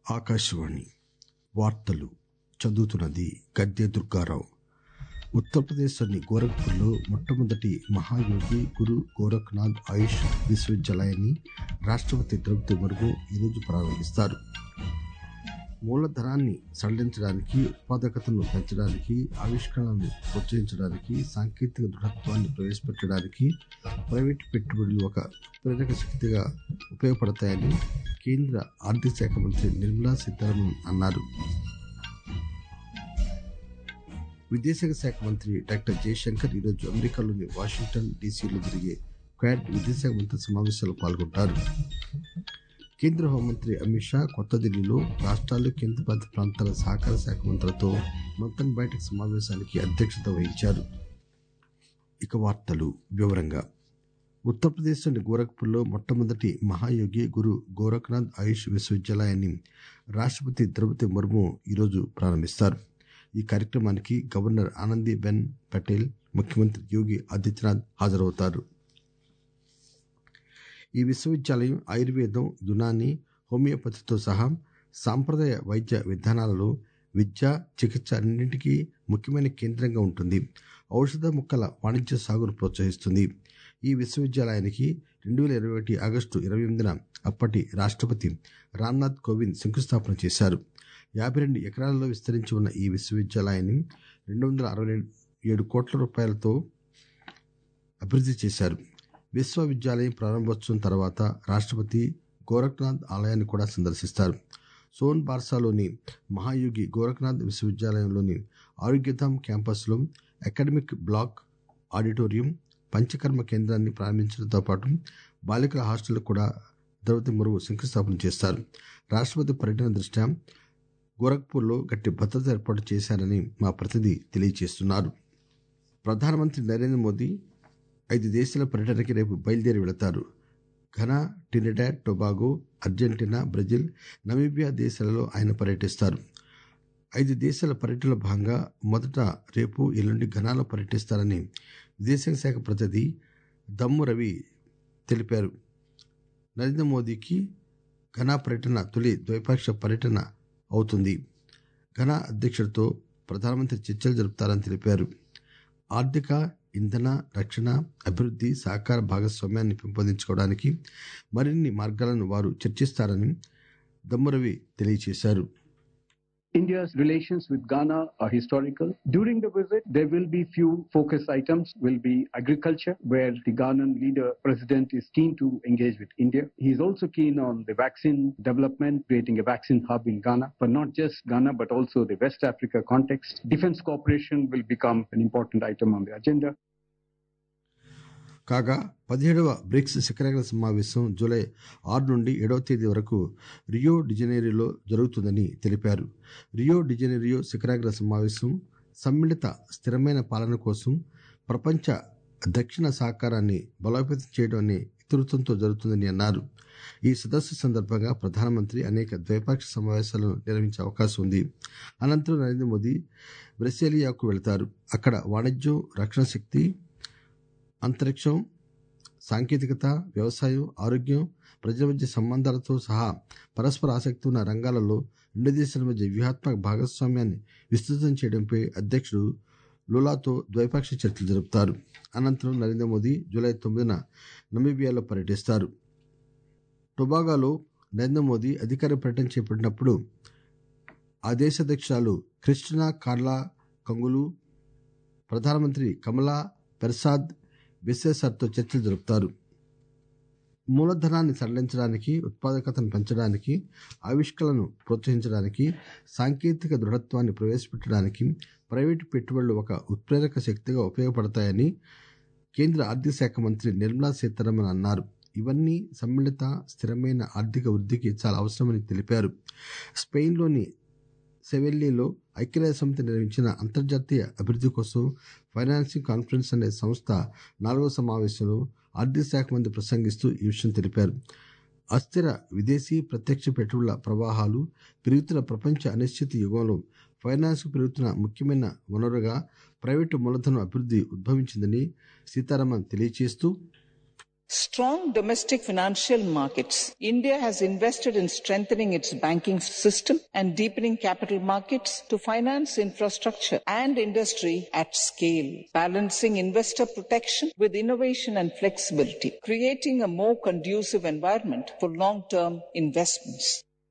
ఆకాశవాణి వార్తలు చదువుతున్నది గద్దె దుర్గారావు ఉత్తరప్రదేశ్లోని గోరఖ్పూర్లో మొట్టమొదటి మహాయోగి గురు గోరఖ్నాథ్ ఆయుష్ విశ్వవిద్యాలయాన్ని రాష్టపతి ద్రౌపది ముర్ము ఈరోజు ప్రారంభిస్తారు మూలధనాన్ని సడలించడానికి ఉత్పాదకతను పెంచడానికి ఆవిష్కరణలను ప్రోత్సహించడానికి సాంకేతిక దృఢత్వాన్ని ప్రవేశపెట్టడానికి ప్రైవేటు పెట్టుబడులు ఒక ప్రేరక శక్తిగా ఉపయోగపడతాయని కేంద్ర ఆర్థిక శాఖ మంత్రి నిర్మలా సీతారామన్ అన్నారు విదేశాంగ శాఖ మంత్రి డాక్టర్ జయశంకర్ ఈరోజు అమెరికాలోని వాషింగ్టన్ డీసీలో జరిగే క్వాడ్ విదేశాంగ మంత్రి సమావేశంలో పాల్గొంటారు కేంద్ర హోంమంత్రి అమిత్ షా కొత్త ఢిల్లీలో రాష్ట్రాలు కేంద్రపాలిత ప్రాంతాల సహకార శాఖ మంత్రులతో మంతన్ బైఠక్ సమావేశానికి అధ్యక్షత వహించారు ఇక వార్తలు వివరంగా ఉత్తరప్రదేశ్లోని గోరఖ్పూర్లో మొట్టమొదటి మహాయోగి గురు గోరఖ్నాథ్ ఆయుష్ విశ్వవిద్యాలయాన్ని రాష్టపతి ద్రౌపది ముర్ము ఈరోజు ప్రారంభిస్తారు ఈ కార్యక్రమానికి గవర్నర్ ఆనందీబెన్ పటేల్ ముఖ్యమంత్రి యోగి ఆదిత్యనాథ్ హాజరవుతారు ఈ విశ్వవిద్యాలయం ఆయుర్వేదం యునాని హోమియోపతితో సహా సాంప్రదాయ వైద్య విధానాలలో విద్య చికిత్స అన్నింటికీ ముఖ్యమైన కేంద్రంగా ఉంటుంది ఔషధ మొక్కల వాణిజ్య సాగును ప్రోత్సహిస్తుంది ఈ విశ్వవిద్యాలయానికి రెండు వేల ఇరవై ఒకటి ఆగస్టు ఇరవై ఎనిమిదిన అప్పటి రాష్టపతి రామ్నాథ్ కోవింద్ శంకుస్థాపన చేశారు యాభై రెండు ఎకరాలలో విస్తరించి ఉన్న ఈ విశ్వవిద్యాలయాన్ని రెండు వందల అరవై ఏడు కోట్ల రూపాయలతో అభివృద్ధి చేశారు విశ్వవిద్యాలయం ప్రారంభోత్సవం తర్వాత రాష్టపతి గోరఖ్నాథ్ ఆలయాన్ని కూడా సందర్శిస్తారు సోన్ బార్సాలోని మహాయోగి గోరఖ్నాథ్ విశ్వవిద్యాలయంలోని ఆరోగ్యధామ్ క్యాంపస్లో అకాడమిక్ బ్లాక్ ఆడిటోరియం పంచకర్మ కేంద్రాన్ని ప్రారంభించడంతో పాటు బాలికల హాస్టల్ కూడా ద్రౌపది ముర్ము శంకుస్థాపన చేస్తారు రాష్టపతి పర్యటన దృష్ట్యా గోరఖ్పూర్లో గట్టి భద్రత ఏర్పాటు చేశారని మా ప్రతినిధి తెలియజేస్తున్నారు ప్రధానమంత్రి నరేంద్ర మోదీ ఐదు దేశాల పర్యటనకి రేపు బయలుదేరి వెళతారు Ghana Trinidad Tobago Argentina Brazil Namibia దేశాలలో ఆయన పర్యటిస్తారు ఐదు దేశాల పర్యటనలో భాగంగా మొదట రేపు ఎల్లుండి ఘనాలో పర్యటిస్తారని విదేశాంగ శాఖ ప్రతినిధి దమ్ము రవి తెలిపారు నరేంద్ర మోదీకి ఘనా పర్యటన తొలి ద్వైపాక్షిక పర్యటన అవుతుంది ఘనా అధ్యక్షుడితో ప్రధానమంత్రి చర్చలు జరుపుతారని తెలిపారు ఆర్థిక ఇంధన రక్షణ అభివృద్ధి సహకార భాగస్వామ్యాన్ని పెంపొందించుకోవడానికి మరిన్ని మార్గాలను వారు చర్చిస్తారని దమ్మురవి తెలియజేశారు India's relations with Ghana are historical. During the visit, there will be few focus items, will be agriculture, where the Ghanan leader, president is keen to engage with India. He is also keen on the vaccine development, creating a vaccine hub in Ghana, but not just Ghana, but also the West Africa context. Defense cooperation will become an important item on the agenda. కాగా పదిహేడవ bricks శిఖరాగ్ర సమావేశం July ఆరు నుండి ఏడవ తేదీ వరకు Rio డిజనీరోలో జరుగుతుందని తెలిపారు రియో డిజనీరియో శిఖరాగ్ర సమావేశం సమ్మిళిత స్థిరమైన పాలన కోసం ప్రపంచ దక్షిణ సహకారాన్ని బలోపేతం చేయడం అనే ఇతివృత్తంతో జరుగుతుందని అన్నారు ఈ సదస్సు సందర్భంగా ప్రధానమంత్రి అనేక ద్వైపాక్షిక సమావేశాలను నిర్వహించే అవకాశం ఉంది అనంతరం నరేంద్ర మోదీ బ్రెసిలియాకు వెళతారు అక్కడ వాణిజ్యం రక్షణ శక్తి అంతరిక్షం సాంకేతికత వ్యవసాయం ఆరోగ్యం ప్రజల మధ్య సంబంధాలతో సహా పరస్పర ఆసక్తి ఉన్న రంగాలలో రెండు దేశాల మధ్య వ్యూహాత్మక భాగస్వామ్యాన్ని విస్తృతం చేయడంపై అధ్యక్షుడు లులాతో ద్వైపాక్షిక చర్చలు జరుపుతారు అనంతరం నరేంద్ర మోదీ జూలై తొమ్మిదిన నమీబియాలో పర్యటిస్తారు టొబాగోలో నరేంద్ర మోదీ అధికార పర్యటన చేపట్టినప్పుడు ఆ దేశ అధ్యక్షురాలు క్రిస్టినా కార్లా కంగులు ప్రధానమంత్రి కమలా పెర్సాద్ బిస్సేసర్తో చర్చలు జరుపుతారు మూలధనాన్ని సడలించడానికి ఉత్పాదకతను పెంచడానికి ఆవిష్కరణను ప్రోత్సహించడానికి సాంకేతిక దృఢత్వాన్ని ప్రవేశపెట్టడానికి ప్రైవేటు పెట్టుబడులు ఒక ఉత్ప్రేరక శక్తిగా ఉపయోగపడతాయని కేంద్ర ఆర్థిక శాఖ మంత్రి నిర్మలా సీతారామన్ అన్నారు ఇవన్నీ సమ్మిళిత స్థిరమైన ఆర్థిక వృద్ధికి చాలా అవసరమని తెలిపారు స్పెయిన్లోని సెవెల్లీలో ఐక్యరాజ్య సమితి నిర్వహించిన అంతర్జాతీయ అభివృద్ధి కోసం ఫైనాన్సింగ్ కాన్ఫరెన్స్ అనే సంస్థ నాలుగో సమావేశంలో ఆర్థిక శాఖ మంత్రి ప్రసంగిస్తూ ఈ విషయం తెలిపారు అస్థిర విదేశీ ప్రత్యక్ష పెట్టుబడుల ప్రవాహాలు పెరుగుతున్న ప్రపంచ అనిశ్చిత యుగంలో ఫైనాన్స్ పెరుగుతున్న ముఖ్యమైన వనరుగా ప్రైవేటు మూలధనం అభివృద్ధి ఉద్భవించిందని సీతారామన్ తెలియజేస్తూ strong domestic financial markets, India has invested in strengthening its banking system and deepening capital markets to finance infrastructure and industry at scale, balancing investor protection with innovation and flexibility, creating a more conducive environment for long term investments.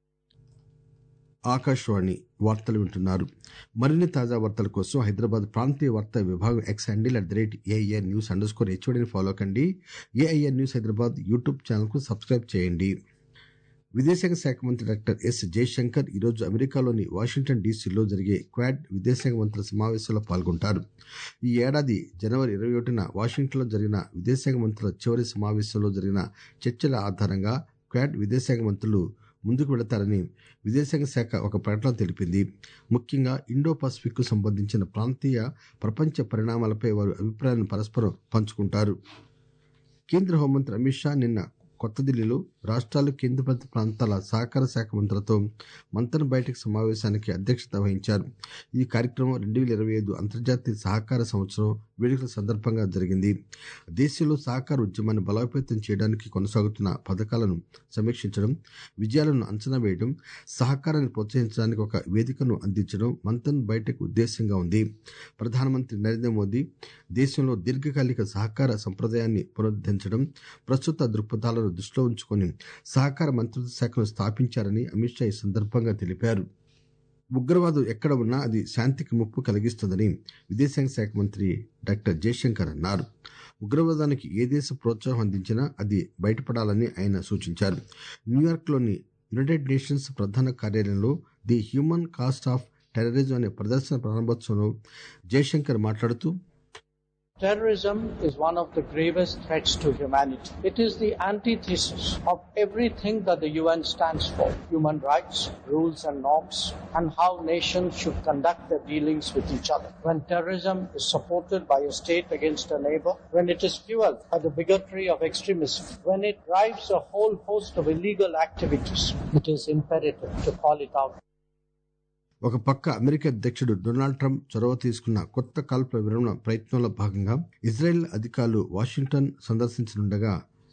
Akashvani వార్తలు వింటున్నారు మరిన్ని తాజా వార్తల కోసం హైదరాబాద్ ప్రాంతీయ వార్తా విభాగం X handle at the rate AIR news under score హెచ్ఓడిని ఫాలో కండి ఏఐఆర్ న్యూస్ హైదరాబాద్ యూట్యూబ్ ఛానల్కు సబ్స్క్రైబ్ చేయండి విదేశాంగ శాఖ మంత్రి డాక్టర్ ఎస్ జయశంకర్ ఈరోజు అమెరికాలోని వాషింగ్టన్ డీసీలో జరిగే క్వాడ్ విదేశాంగ మంత్రుల సమావేశంలో పాల్గొంటారు ఈ ఏడాది జనవరి ఇరవై ఒకటిన వాషింగ్టన్లో జరిగిన విదేశాంగ మంత్రుల చివరి సమావేశంలో జరిగిన చర్చల ఆధారంగా క్వాడ్ విదేశాంగ మంత్రులు ముందుకు వెళతారని విదేశాంగ శాఖ ఒక ప్రకటన తెలిపింది ముఖ్యంగా ఇండో పసిఫిక్ కు సంబంధించిన ప్రాంతీయ ప్రపంచ పరిణామాలపై వారు అభిప్రాయాలను పరస్పరం పంచుకుంటారు కేంద్ర హోంమంత్రి అమిత్ షా నిన్న కొత్త ఢిల్లీలో రాష్ట్రాలు కేంద్రపాలిత ప్రాంతాల సహకార శాఖ మంత్రులతో మంతన్ బయటకు సమావేశానికి అధ్యక్షత వహించారు ఈ కార్యక్రమం రెండు వేల ఇరవై ఐదు అంతర్జాతీయ సహకార సంవత్సరం వేడుకల సందర్భంగా జరిగింది దేశంలో సహకార ఉద్యమాన్ని బలోపేతం చేయడానికి కొనసాగుతున్న పథకాలను సమీక్షించడం విజయాలను అంచనా వేయడం సహకారాన్ని ప్రోత్సహించడానికి ఒక వేదికను అందించడం మంతన్ బయటకు ఉద్దేశంగా ఉంది ప్రధానమంత్రి నరేంద్ర మోదీ దేశంలో దీర్ఘకాలిక సహకార సంప్రదాయాన్ని పునరుద్ధరించడం ప్రస్తుత దృక్పథాలను దృష్టిలో ఉంచుకొని సహకార మంత్రిత్వ శాఖను స్థాపించారని అమిత్ షా ఈ సందర్భంగా తెలిపారు ఉగ్రవాదం ఎక్కడ ఉన్నా అది శాంతికి ముప్పు కలిగిస్తుందని విదేశాంగ శాఖ మంత్రి డాక్టర్ జయశంకర్ అన్నారు ఉగ్రవాదానికి ఏ దేశ ప్రోత్సాహం అందించినా అది బయటపడాలని ఆయన సూచించారు న్యూయార్క్లోని యునైటెడ్ నేషన్స్ ప్రధాన కార్యాలయంలో the human cost of terrorism అనే ప్రదర్శన ప్రారంభోత్సవంలో జయశంకర్ మాట్లాడుతూ Terrorism is one of the gravest threats to humanity. It is the antithesis of everything that the UN stands for human rights, rules and norms, and how nations should conduct their dealings with each other. When terrorism is supported by a state against a neighbor, when it is fueled by the bigotry of extremism, when it drives a whole host of illegal activities, it is imperative to call it out. ఒక పక్క America అధ్యక్షుడు Donald Trump చొరవ తీసుకున్న కొత్త కాల్పుల విరమణ ప్రయత్నంలో భాగంగా ఇజ్రాయెల్ అధికారులు వాషింగ్టన్ సందర్శించనుండగా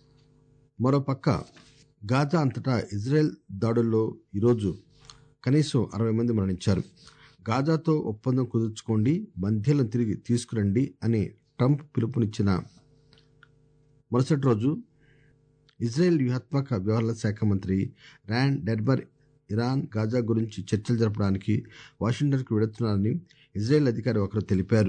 మరోపక్క గాజా అంతటా ఇజ్రాయెల్ దాడుల్లో ఈరోజు కనీసం అరవై మంది మరణించారు గాజాతో ఒప్పందం కుదుర్చుకోండి బందీలను తిరిగి తీసుకురండి అని ట్రంప్ పిలుపునిచ్చిన మరుసటి రోజు ఇజ్రాయెల్ వ్యూహాత్మక వ్యవహారాల శాఖ మంత్రి ర్యాన్ డెర్బర్ ఇరాన్ గాజా గురించి చర్చలు జరపడానికి వాషింగ్టన్కు వెళుతున్నారని ఇజ్రాయెల్ అధికారి ఒకరు తెలిపారు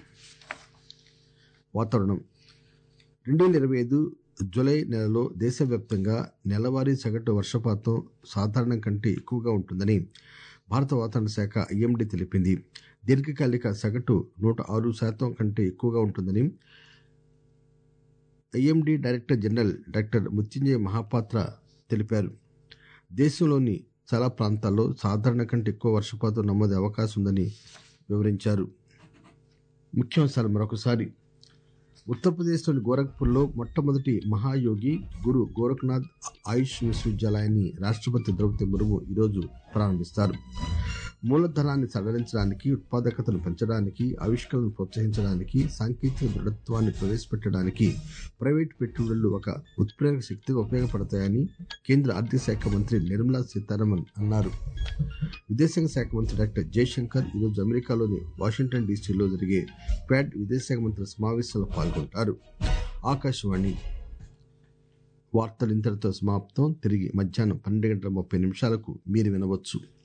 వాతావరణం రెండు వేల ఇరవై ఐదు జూలై నెలలో దేశవ్యాప్తంగా నెలవారీ సగటు వర్షపాతం సాధారణం కంటే ఎక్కువగా ఉంటుందని భారత వాతావరణ శాఖ ఐఎండీ తెలిపింది దీర్ఘకాలిక సగటు నూట ఆరు శాతం కంటే ఎక్కువగా ఉంటుందని IMD director general doctor Mrutyunjay Mohapatra తెలిపారు దేశంలోని చాలా ప్రాంతాల్లో సాధారణ కంటే ఎక్కువ వర్షపాతం నమోదే అవకాశం ఉందని వివరించారు ముఖ్యాంశాలు మరొకసారి ఉత్తరప్రదేశ్లోని గోరఖ్పూర్లో మొట్టమొదటి మహాయోగి గురు గోరఖ్నాథ్ ఆయుష్ విశ్వవిద్యాలయాన్ని రాష్ట్రపతి ద్రౌపది ముర్ము ఈరోజు ప్రారంభిస్తారు మూలధనాన్ని సడలించడానికి ఉత్పాదకతను పెంచడానికి ఆవిష్కరణను ప్రోత్సహించడానికి సాంకేతిక దృఢత్వాన్ని ప్రవేశపెట్టడానికి ప్రైవేటు పెట్టుబడులు ఒక ఉత్ప్రేరక శక్తిగా ఉపయోగపడతాయని కేంద్ర ఆర్థిక శాఖ మంత్రి నిర్మలా సీతారామన్ అన్నారు విదేశాంగ శాఖ మంత్రి డాక్టర్ జయశంకర్ ఈరోజు అమెరికాలోని వాషింగ్టన్ డీసీలో జరిగే ప్యాడ్ విదేశాంగ మంత్రుల సమావేశంలో పాల్గొంటారు ఆకాశవాణి వార్తలు ఇంతటితో సమాప్తం తిరిగి మధ్యాహ్నం పన్నెండు గంటల ముప్పై నిమిషాలకు మీరు వినవచ్చు